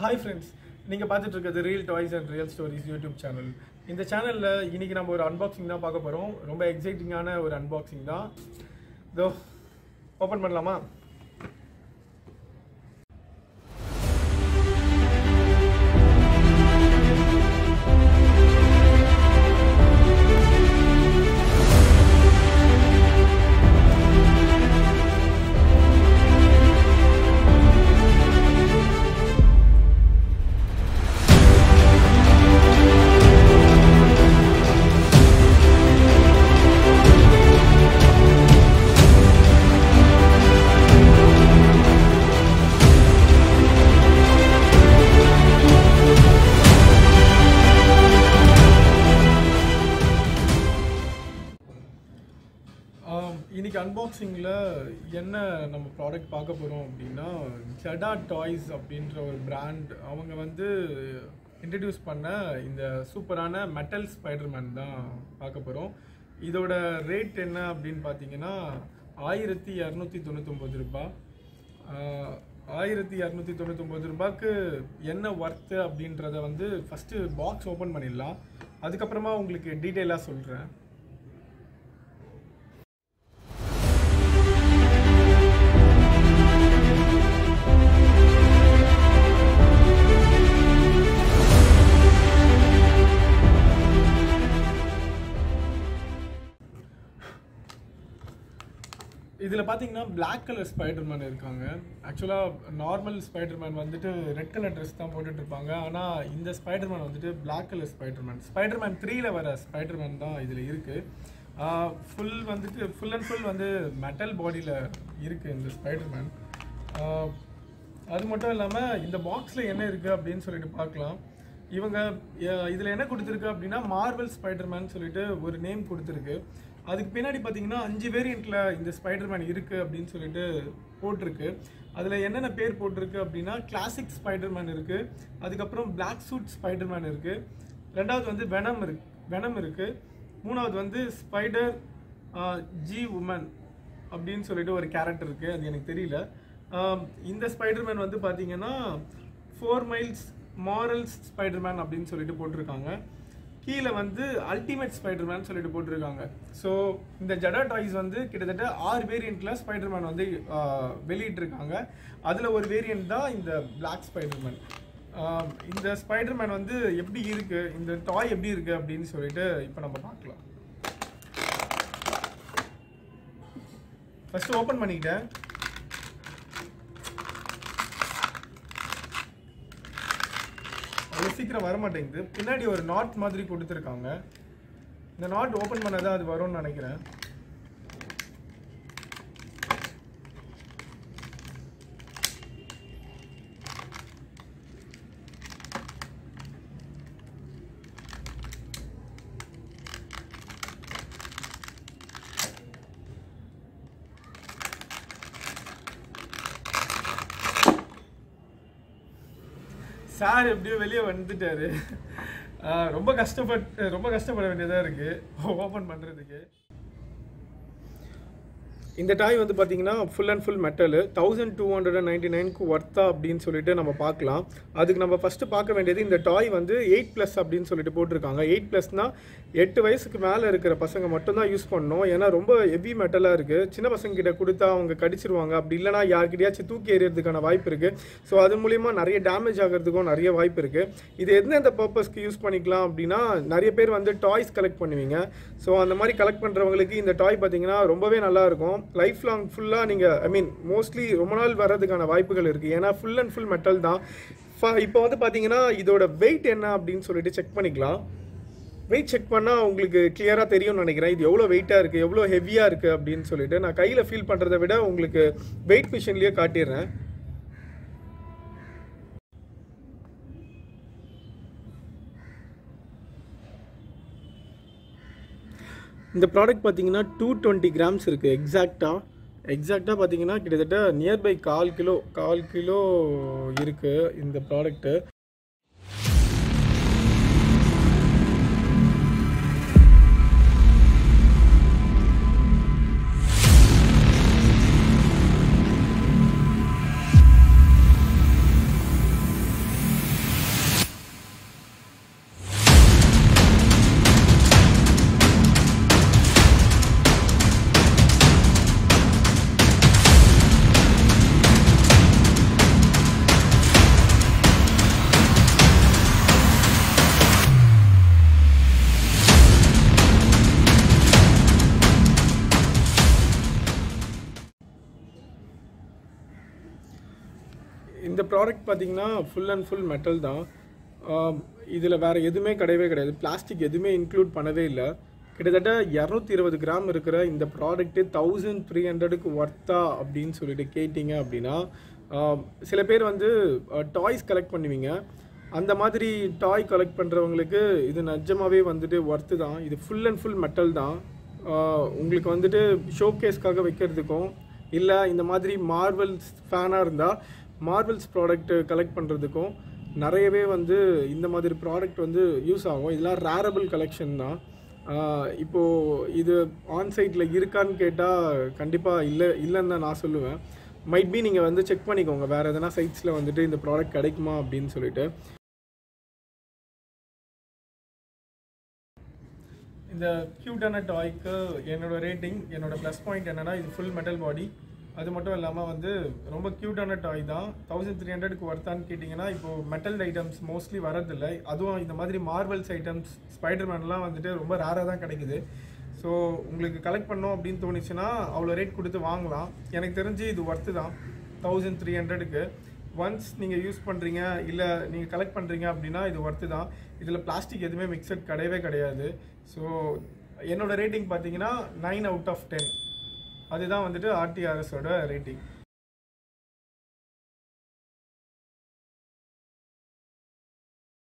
hi friends நீங்கள் பார்த்துட்டு இருக்கிறது real toys and real stories YouTube channel இந்த சேனலில் இன்னைக்கு நம்ம ஒரு அன்பாக்சிங் தான் பார்க்க போகிறோம் ரொம்ப எக்ஸைட்டிங்கான ஒரு அன்பாக்சிங் தான் இதோ ஓப்பன் பண்ணலாமா ஆம், இன்னைக்கு அன்பாக்சிங்கில் என்ன நம்ம ப்ராடக்ட் பார்க்க போகிறோம் அப்படின்னா ஜடா டாய்ஸ் அப்படின்ற ஒரு பிராண்ட் அவங்க வந்து இன்ட்ரடியூஸ் பண்ண இந்த சூப்பரான மெட்டல் ஸ்பைடர்மேன் தான் பார்க்க போகிறோம் இதோட ரேட் என்ன அப்படின்னு பார்த்தீங்கன்னா ஆயிரத்தி இரநூத்தி தொண்ணூத்தொம்பது ரூபாய் ஆஹ், ஆயிரத்தி இரநூத்தி தொண்ணூத்தொம்பது ரூபாய்க்கு என்ன ஒர்த்து அப்படின்றத வந்து ஃபஸ்ட்டு பாக்ஸ் ஓப்பன் பண்ணிடலாம் அதுக்கப்புறமா உங்களுக்கு டீட்டெயிலாக சொல்கிறேன் இதில் பார்த்தீங்கன்னா Black கலர் ஸ்பைடர்மேன் இருக்காங்க ஆக்சுவலாக நார்மல் ஸ்பைடர்மேன் வந்துட்டு ரெட் கலர் ட்ரெஸ் தான் போட்டுட்டு இருப்பாங்க ஆனால் இந்த ஸ்பைடர்மேன் வந்துட்டு Black கலர் ஸ்பைடர்மேன் ஸ்பைடர்மேன் த்ரீல வர ஸ்பைடர்மேன் தான் இதில் இருக்குது ஃபுல் வந்துட்டு ஃபுல் அண்ட் ஃபுல் வந்து மெட்டல் பாடியில் இருக்குது இந்த ஸ்பைடர்மேன் அது மட்டும் இல்லாமல் இந்த பாக்ஸில் என்ன இருக்குது அப்படின்னு சொல்லிட்டு பார்க்கலாம் இவங்க இதில் என்ன கொடுத்துருக்கு அப்படின்னா மார்வல் ஸ்பைடர்மேன் சொல்லிட்டு ஒரு நேம் கொடுத்துருக்கு அதுக்கு பின்னாடி பார்த்தீங்கன்னா அஞ்சு வேரியண்ட்டில் இந்த ஸ்பைடர்மேன் இருக்குது அப்படின்னு சொல்லிட்டு போட்டிருக்கு அதில் என்னென்ன பேர் போட்டிருக்கு அப்படின்னா கிளாசிக் ஸ்பைடர்மேன் இருக்குது அதுக்கப்புறம் பிளாக் சூட் ஸ்பைடர்மேன் இருக்குது ரெண்டாவது வந்து வெனம் இருக்கு வெனம் இருக்குது மூணாவது வந்து ஸ்பைடர் ஜி உமன் அப்படின்னு சொல்லிட்டு ஒரு கேரக்டர் இருக்குது அது எனக்கு தெரியல ஆம், இந்த ஸ்பைடர்மேன் வந்து பார்த்தீங்கன்னா ஃபோர் மைல்ஸ் மாரல்ஸ் ஸ்பைடர்மேன் அப்படின்னு சொல்லிட்டு போட்டிருக்காங்க கீழே வந்து அல்டிமேட் ஸ்பைடர்மேன் சொல்லிட்டு போட்டிருக்காங்க ஸோ இந்த ஜடா டாய்ஸ் வந்து கிட்டத்தட்ட ஆறு வேரியண்ட்டில் ஸ்பைடர்மேன் வந்து ஆஹ், வெளியிட்டிருக்காங்க அதில் ஒரு வேரியண்ட் தான் இந்த பிளாக் ஸ்பைடர்மேன் ஆஹ், இந்த ஸ்பைடர்மேன் வந்து எப்படி இருக்கு இந்த டாய் எப்படி இருக்கு அப்படின்னு சொல்லிட்டு இப்போ நம்ம பார்க்கலாம் ஃபர்ஸ்ட் ஓப்பன் பண்ணிக்கிட்டேன் அவ்வளோ சீக்கிரம் வர மாட்டேங்குது பின்னாடி ஒரு நாட் மாதிரி கொடுத்துருக்காங்க இந்த நாட் ஓப்பன் பண்ணாதான் அது வரும்னு நினைக்கிறேன் சார் எப்படியோ வெளியே வந்துட்டாரு ஆஹ் ரொம்ப கஷ்டப்பட்டு ரொம்ப கஷ்டப்பட வேண்டியதாக இருக்கு ஓப்பன் பண்ணுறதுக்கு இந்த டாய் வந்து பார்த்தீங்கன்னா full and full metal thousand two hundred and ninety நைனுக்கு ஒர்த்தா அப்படின்னு சொல்லிட்டு நம்ம பார்க்கலாம் அதுக்கு நம்ம ஃபஸ்ட்டு பார்க்க வேண்டியது இந்த டாய் வந்து எயிட் ப்ளஸ் அப்படின்னு சொல்லிட்டு போட்டிருக்காங்க எயிட் ப்ளஸ்னா எட்டு வயசுக்கு மேலே இருக்கிற பசங்க மட்டும்தான் யூஸ் பண்ணணும் ஏன்னா ரொம்ப ஹெவி மெட்டலாக இருக்குது சின்ன பசங்க கிட்ட கொடுத்தா அவங்க கடிச்சிருவாங்க அப்படி இல்லைனா யார்கிட்டயாச்சும் தூக்கி எறியறதுக்கான வாய்ப்பு இருக்குது ஸோ அது மூலிமா நிறைய டேமேஜ் ஆகிறதுக்கும் நிறைய வாய்ப்பு இருக்குது இது எந்தெந்த பர்பஸ்க்கு யூஸ் பண்ணிக்கலாம் அப்படின்னா நிறைய பேர் வந்து டாய்ஸ் கலெக்ட் பண்ணுவீங்க ஸோ அந்த மாதிரி கலெக்ட் பண்ணுறவங்களுக்கு இந்த டாய் பார்த்தீங்கன்னா ரொம்பவே நல்லா இருக்கும் லைஃப் லாங் ஃபுல்லாக நீங்கள் ஐ மீன் மோஸ்ட்லி ரொம்ப நாள் வர்றதுக்கான வாய்ப்புகள் இருக்குது ஏன்னா ஃபுல் அண்ட் ஃபுல் மெட்டல் தான் இப்போ வந்து பார்த்தீங்கன்னா இதோட வெயிட் என்ன அப்படின்னு சொல்லிட்டு செக் பண்ணிக்கலாம் வெயிட் செக் பண்ணால் உங்களுக்கு கிளியராக தெரியும்னு நினைக்கிறேன் இது எவ்வளோ வெயிட்டாக இருக்குது எவ்வளோ ஹெவியாக இருக்குது அப்படின்னு சொல்லிட்டு நான் கையில் ஃபீல் பண்ணுறதை விட உங்களுக்கு வெயிட் மிஷின்லேயே காட்டிடுறேன் இந்த ப்ராடக்ட் பார்த்தீங்கன்னா டூ டுவெண்ட்டி கிராம்ஸ் இருக்குது எக்ஸாக்டாக எக்ஸாக்டாக பார்த்தீங்கன்னா கிட்டத்தட்ட நியர்பை கால் கிலோ கால் கிலோ இருக்குது இந்த ப்ராடக்ட்டு இந்த ப்ராடக்ட் பார்த்தீங்கன்னா ஃபுல் அண்ட் ஃபுல் மெட்டல் தான் இதில் வேறு எதுவுமே கிடையவே கிடையாது பிளாஸ்டிக் எதுவுமே இன்க்ளூட் பண்ணவே இல்லை கிட்டத்தட்ட இரநூத்தி இருபது கிராம் இருக்கிற இந்த ப்ராடக்ட்டு தௌசண்ட் த்ரீ ஹண்ட்ரடுக்கு ஒர்த்தா அப்படின்னு சொல்லிட்டு கேட்டிங்க அப்படின்னா ஆம், சில பேர் வந்து டாய்ஸ் கலெக்ட் பண்ணுவீங்க அந்த மாதிரி டாய் கலெக்ட் பண்ணுறவங்களுக்கு இது நிஜமாவே வந்துட்டு ஒர்த்து தான் இது ஃபுல் அண்ட் ஃபுல் மெட்டல் தான் ஆஹ் உங்களுக்கு வந்துட்டு ஷோகேஸ்க்காக வைக்கிறதுக்கும் இல்லை இந்த மாதிரி மார்வல்ஸ் ஃபேனாக இருந்தால் மார்வல்ஸ் ப்ராடக்ட் கலெக்ட் பண்ணுறதுக்கும் நிறையவே வந்து இந்த மாதிரி ப்ராடக்ட் வந்து யூஸ் ஆகும் இதெல்லாம் ரேரபிள் கலெக்ஷன் தான் ஆஹ் இப்போ இது ஆன் சைட்டில் இருக்கான்னு கேட்டால் கண்டிப்பாக இல்லை இல்லைன்னு தான் நான் சொல்லுவேன் மைட் பி நீங்கள் வந்து செக் பண்ணிக்கோங்க வேறு எதனா சைட்ஸில் வந்துட்டு இந்த ப்ராடக்ட் கிடைக்குமா அப்படின்னு சொல்லிட்டு இந்த க்யூட்டான டாய்க்கு என்னோட ரேட்டிங் என்னோட ப்ளஸ் பாயிண்ட் என்னன்னா இது ஃபுல் மெட்டல் பாடி அது மட்டும் இல்லாமல் வந்து ரொம்ப க்யூட்டான டாய் தான் தௌசண்ட் த்ரீ ஹண்ட்ரடுக்கு ஒர்த்தான்னு கேட்டிங்கன்னா இப்போது மெட்டல் ஐட்டம்ஸ் மோஸ்ட்லி வரதில்லை அதுவும் இந்த மாதிரி மார்வல்ஸ் ஐட்டம்ஸ் ஸ்பைடர்மேன்லாம் வந்துட்டு ரொம்ப ரேராக தான் கிடைக்குது ஸோ உங்களுக்கு கலெக்ட் பண்ணோம் அப்படின்னு தோணுச்சுன்னா அவ்வளோ ரேட் கொடுத்து வாங்கலாம் எனக்கு தெரிஞ்சு இது ஒர்த்து தான் தௌசண்ட் த்ரீ ஹண்ட்ரடுக்கு ஒன்ஸ் நீங்கள் யூஸ் பண்ணுறீங்க இல்லை நீங்கள் கலெக்ட் பண்ணுறீங்க அப்படின்னா இது ஒர்த்து தான் இதில் பிளாஸ்டிக் எதுவுமே மிக்சட் கிடையவே கிடையாது ஸோ என்னோட ரேட்டிங் பார்த்தீங்கன்னா நைன் அவுட் ஆஃப் டென் அதுதான் வந்துட்டு ஆர்டிஆர்எஸோட ரேட்டிங்